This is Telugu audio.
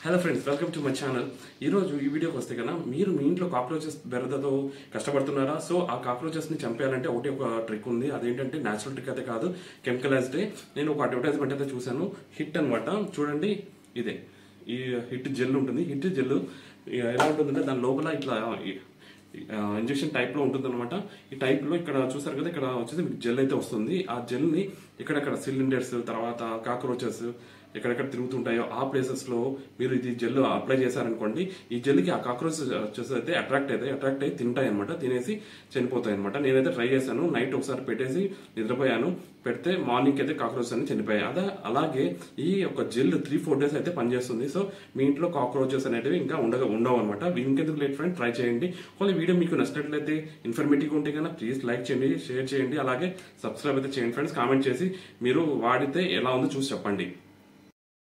hello friends welcome to my channel ఈ రోజు ఈ వీడియోకి వస్తే కన్నా మీరు మీ ఇంట్లో కాక్రోచెస్ బెరదతో కష్టపడుతున్నారా సో ఆ కాక్రోచెస్ ని చంపేయాలంటే ఒకటి ఒక ట్రిక్ ఉంది అదేంటంటే నేచురల్ ట్రిక్ అయితే కాదు కెమికలైజ్డ్ నేను ఒక అడ్వర్టైజ్మెంట్ అయితే చూశాను హిట్ అన్నమాట చూడండి ఇదే ఈ హిట్ జెల్ ఉంటుంది హిట్ జెల్ ఎలా ఉంటుందంటే దాని లోపల ఇట్లా ఇంజెక్షన్ టైప్ లో ఉంటుంది అనమాట ఈ టైప్ లో ఇక్కడ చూసారు కదా ఇక్కడ వచ్చేసి మీకు జెల్ అయితే వస్తుంది ఆ జెల్ ని ఇక్కడక్కడ సిలిండర్స్ తర్వాత కాక్రోచెస్ ఎక్కడెక్కడ తిరుగుతుంటాయో ఆ ప్లేసెస్ లో మీరు ఇది జెల్ అప్లై చేశారనుకోండి ఈ జెల్ కి ఆ కాక్రోచెస్ వచ్చేసి అయితే అట్రాక్ట్ అయితే అట్రాక్ట్ అయ్యి తింటాయి అనమాట తినేసి చనిపోతాయి అనమాట నేనైతే ట్రై చేశాను నైట్ ఒకసారి పెట్టేసి నిద్రపోయాను పెడితే మార్నింగ్ అయితే కాక్రోచెస్ అన్ని చనిపోయాయి అదే అలాగే ఈ యొక్క జెల్ త్రీ ఫోర్ డేస్ అయితే పనిచేస్తుంది సో మీ ఇంట్లో కాక్రోచెస్ అనేటివి ఇంకా ఉండగా ఉండవు అనమాట ఇంకెందుకు లేట్ ఫ్రెండ్ ట్రై చేయండి ఒకవేళ వీడియో మీకు నచ్చినట్లయితే ఇన్ఫర్మేటివ్ ఉంటే కన్నా ప్లీజ్ లైక్ చేయండి షేర్ చేయండి అలాగే సబ్స్క్రైబ్ అయితే చేయండి ఫ్రెండ్స్ కామెంట్ చేసి మీరు వాడితే ఎలా ఉందో చూసి చెప్పండి